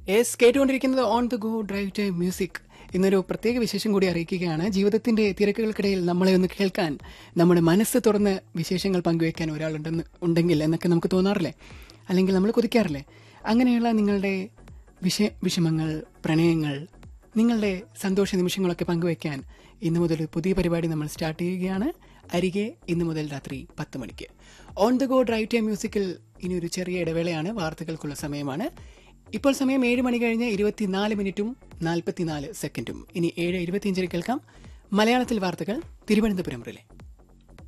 S കേട്ടുകൊണ്ടിരിക്കുന്നത് on the go drive time music എന്നൊരു പ്രത്യേക വിശേഷം കൂടി അറിയിക്കുകയാണ് ജീവിതത്തിന്റെ തിരക്കുകൾക്കിടയിൽ നമ്മളെ ഒന്ന് കേൾക്കാൻ നമ്മുടെ മനസ്സ് തുറന്ന് വിശേഷങ്ങൾ പങ്കുവെക്കാൻ ഒരാളുണ്ടെന്ന് ഉണ്ടെങ്കിൽ എന്നൊക്കെ നമുക്ക് തോന്നാറില്ലേ അല്ലെങ്കിൽ നമ്മൾ കൊതിക്കാറില്ലേ അങ്ങനെയുള്ള നിങ്ങളുടെ വിഷ വിഷമങ്ങൾ പ്രണയങ്ങൾ നിങ്ങളുടെ സന്തോഷ നിമിഷങ്ങളൊക്കെ പങ്കുവെക്കാൻ ഇന്നു മുതൽ പുതിയ പരിപാടി നമ്മൾ സ്റ്റാർട്ട് ചെയ്യുകയാണ് അരികെ ഇന്നു മുതൽ രാത്രി പത്ത് മണിക്ക് on the go drive time മ്യൂസിക്കിൽ ഇനി ഒരു ചെറിയ ഇടവേളയാണ് വാർത്തകൾക്കുള്ള സമയമാണ് ഇപ്പോൾ സമയം ഏഴ് മണി കഴിഞ്ഞ് ഇരുപത്തിനാല് മിനിറ്റും നാൽപ്പത്തിനാല് സെക്കൻഡും ഇനി ഏഴ് ഇരുപത്തിയഞ്ചിന് കേൾക്കാം മലയാളത്തിൽ വാർത്തകൾ തിരുവനന്തപുരം റിലേ